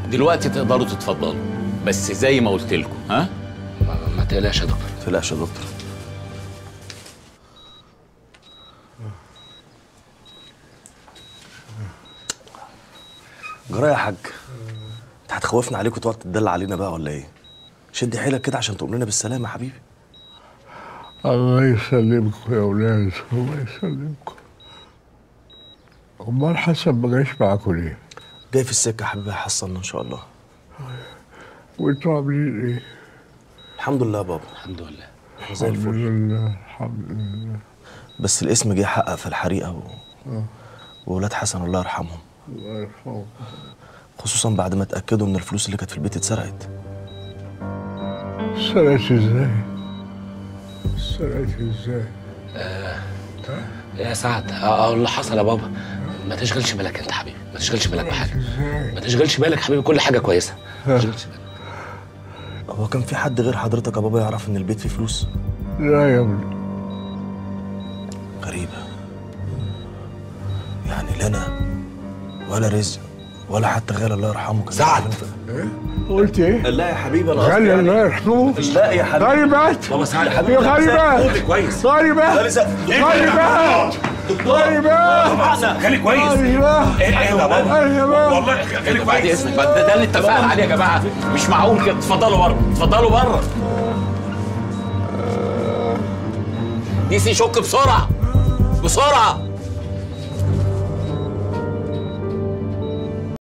دلوقتي تقدروا تتفضلوا بس زي ما قلت لكم ها ما, ما تقلقش يا دكتور ما تقلقش يا دكتور جرى يا حاج انت هتخوفنا عليك وتقعد تدلع علينا بقى ولا ايه؟ شد حيلك كده عشان تقوم لنا بالسلامه يا حبيبي الله يسلمكم يا ولاد الله يسلمكم امال حسن ما جاش معاكم ليه؟ جاي في السكه يا حبيبي هيحصلنا ان شاء الله وانتوا عاملين ايه؟ الحمد لله يا بابا الحمد لله احنا زي الحمد الفل لله الحمد لله بس الاسم جه حقق في الحريقه و... وولاد حسن الله يرحمهم الله يرحمه خصوصا بعد ما اتاكدوا ان الفلوس اللي كانت في البيت اتسرقت سرقت ازاي؟ سرقت ازاي؟ يا سعد اه اللي حصل يا بابا ما تشغلش بالك انت حبيبي ما تشغلش بالك بحاجه ازاي؟ ما تشغلش بالك حبيبي كل حاجه كويسه ما تشغلش بالك هو كان في حد غير حضرتك يا بابا يعرف ان البيت فيه فلوس لا يا ابني غريبه يعني لا انا ولا رزق ولا حتى غير الله يرحمه كان سعد. قلت ايه؟ لا يا حبيبي انا غالي الله يرحمه لا يا حبيبي غريبات بابا سعد يا غريبات كويس غريبات غريبات غريبات خلي كويس غريبات ايه ايه يا بابا غريبات والله خلي بعد كويس اذنك ده, ده اللي اتفقنا عليه يا جماعه مش معقول كده اتفضلوا بره اتفضلوا بره دي سي شك بسرعه بسرعه